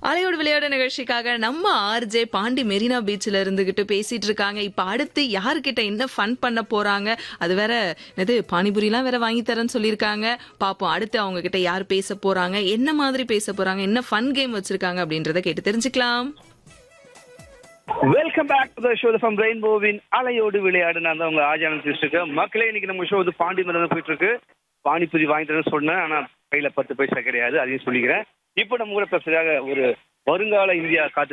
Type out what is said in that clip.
அலையோடு விளையாட நிகழ்ச்சிக்காக நம்ம ஆர்ஜே பாண்டி மெரினா பீச்ல இருந்துகிட்டு பேசிட்டு இருக்காங்க இப்ப அடுத்து யாருக்கிட்ட என்ன ஃபன் பண்ண போறாங்க அது வேற என்னது பானிபுரி எல்லாம் வேற வாங்கி தரேன்னு சொல்லியிருக்காங்க பாப்போம் அடுத்து அவங்க கிட்ட யார் பேச போறாங்க என்ன மாதிரி பேச போறாங்க என்ன ஃபன் கேம் வச்சிருக்காங்க அப்படின்றத கேட்டு தெரிஞ்சுக்கலாம் welcome back to the show from ரெயின்போவின் அலையோடு விளையாடு நான் தான் உங்க ஆஜானந்த் பேசிட்டு இருக்கேன் மக்களே இன்னைக்கு நம்ம ஷோ வந்து பாண்டி மேல தான் போயிட்டு இருக்கு பானிபூரி வாங்கி தரேன்னு சொன்னேன் ஆனா கையில பத்து பைசா கிடையாது அதையும் சொல்லிக்கிறேன் இப்போ நம்ம கூட பேசுறதாக ஒரு வருங்கால இந்தியா காத்து